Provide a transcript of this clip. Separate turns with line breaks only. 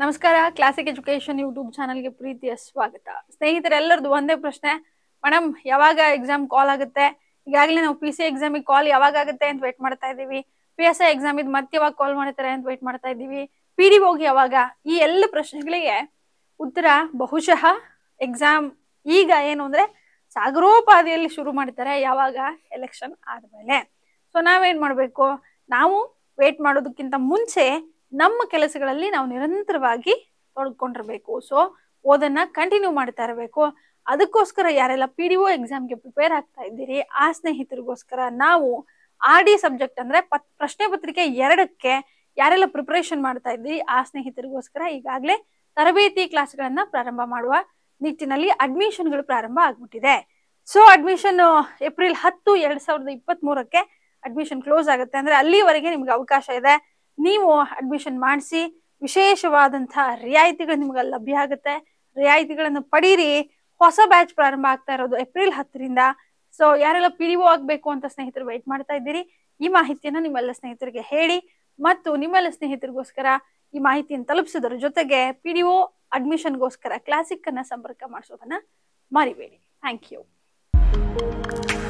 ನಮಸ್ಕಾರ classic education YouTube ಚಾನಲ್ಗೆ ಪ್ರೀತಿಯ ಸ್ವಾಗತ ಸ್ನೇಹಿತರೆಲ್ಲರದು ಒಂದೇ ಪ್ರಶ್ನೆ ಮೇಡಮ್ ಯಾವಾಗ ಎಕ್ಸಾಮ್ ಕಾಲ್ ಆಗುತ್ತೆ ಈಗಾಗಲೇ ನಾವು ಪಿ ಸಿ ಎಕ್ಸಾಮಿಗೆ ಕಾಲ್ ಯಾವಾಗ ಆಗುತ್ತೆ ಅಂತ ವೇಟ್ ಮಾಡ್ತಾ ಇದ್ದೀವಿ ಪಿ ಎಸ್ ಐ ಎಕ್ಸಾಮ್ ಇದು ಮತ್ತೆ ಯಾವಾಗ ಕಾಲ್ ಮಾಡ್ತಾರೆ ಅಂತ ವೇಟ್ ಮಾಡ್ತಾ ಇದ್ದೀವಿ ಪಿ ಡಿ ಹೋಗಿ ಯಾವಾಗ ಈ ಎಲ್ಲ ಪ್ರಶ್ನೆಗಳಿಗೆ ಉತ್ತರ ಬಹುಶಃ ಎಕ್ಸಾಮ್ ಈಗ ಏನು ಅಂದ್ರೆ ಸಾಗರೋಪಾದಿಯಲ್ಲಿ ಶುರು ಮಾಡ್ತಾರೆ ಯಾವಾಗ ಎಲೆಕ್ಷನ್ ಆದ್ಮೇಲೆ ಸೊ ನಾವೇನ್ ಮಾಡ್ಬೇಕು ನಾವು ವೇಟ್ ಮಾಡೋದಕ್ಕಿಂತ ಮುಂಚೆ ನಮ್ಮ ಕೆಲಸಗಳಲ್ಲಿ ನಾವು ನಿರಂತರವಾಗಿ ತೊಡ್ಕೊಂಡಿರ್ಬೇಕು ಸೊ ಓದನ್ನ ಕಂಟಿನ್ಯೂ ಮಾಡ್ತಾ ಇರಬೇಕು ಅದಕ್ಕೋಸ್ಕರ ಯಾರೆಲ್ಲ ಪಿ ಡಿ ಒ ಎಕ್ಸಾಮ್ಗೆ ಪ್ರಿಪೇರ್ ಆಗ್ತಾ ಇದ್ದೀರಿ ಆ ಸ್ನೇಹಿತರಿಗೋಸ್ಕರ ನಾವು ಆರ್ ಡಿ ಸಬ್ಜೆಕ್ಟ್ ಅಂದ್ರೆ ಪತ್ ಪ್ರಶ್ನೆ ಪತ್ರಿಕೆ ಎರಡಕ್ಕೆ ಯಾರೆಲ್ಲ ಪ್ರಿಪರೇಷನ್ ಮಾಡ್ತಾ ಇದ್ದೀರಿ ಆ ಸ್ನೇಹಿತರಿಗೋಸ್ಕರ ಈಗಾಗಲೇ ತರಬೇತಿ ಕ್ಲಾಸ್ಗಳನ್ನ ಪ್ರಾರಂಭ ಮಾಡುವ ನಿಟ್ಟಿನಲ್ಲಿ ಅಡ್ಮಿಷನ್ಗಳು ಪ್ರಾರಂಭ ಆಗ್ಬಿಟ್ಟಿದೆ ಸೊ ಅಡ್ಮಿಷನ್ ಏಪ್ರಿಲ್ ಹತ್ತು ಎರಡ್ ಸಾವಿರದ ಇಪ್ಪತ್ತ್ ಮೂರಕ್ಕೆ ಅಡ್ಮಿಷನ್ ಕ್ಲೋಸ್ ಆಗುತ್ತೆ ಅಂದ್ರೆ ಅಲ್ಲಿವರೆಗೆ ನಿಮ್ಗೆ ಅವಕಾಶ ಇದೆ ನೀವು ಅಡ್ಮಿಷನ್ ಮಾಡಿಸಿ ವಿಶೇಷವಾದಂತಹ ರಿಯಾಯಿತಿಗಳು ನಿಮ್ಗೆ ಅಲ್ಲಿ ಲಭ್ಯ ಆಗುತ್ತೆ ರಿಯಾಯಿತಿಗಳನ್ನು ಪಡೀರಿ ಹೊಸ ಬ್ಯಾಚ್ ಪ್ರಾರಂಭ ಆಗ್ತಾ ಇರೋದು ಏಪ್ರಿಲ್ ಹತ್ತರಿಂದ ಸೊ ಯಾರೆಲ್ಲ ಪಿ ಡಿ ಒ ಆಗ್ಬೇಕು ಅಂತ ಸ್ನೇಹಿತರು ವೆಯ್ಟ್ ಮಾಡ್ತಾ ಇದ್ದೀರಿ ಈ ಮಾಹಿತಿಯನ್ನ ನಿಮ್ಮೆಲ್ಲ ಸ್ನೇಹಿತರಿಗೆ ಹೇಳಿ ಮತ್ತು ನಿಮ್ಮೆಲ್ಲ ಸ್ನೇಹಿತರಿಗೋಸ್ಕರ ಈ ಮಾಹಿತಿಯನ್ನು ತಲುಪಿಸೋದ್ರ ಜೊತೆಗೆ ಪಿ ಡಿ ಒ ಅಡ್ಮಿಷನ್ಗೋಸ್ಕರ ಕ್ಲಾಸಿಕ್ ಅನ್ನ ಸಂಪರ್ಕ ಮಾಡಿಸೋದನ್ನ ಮರಿಬೇಡಿ ಥ್ಯಾಂಕ್ ಯು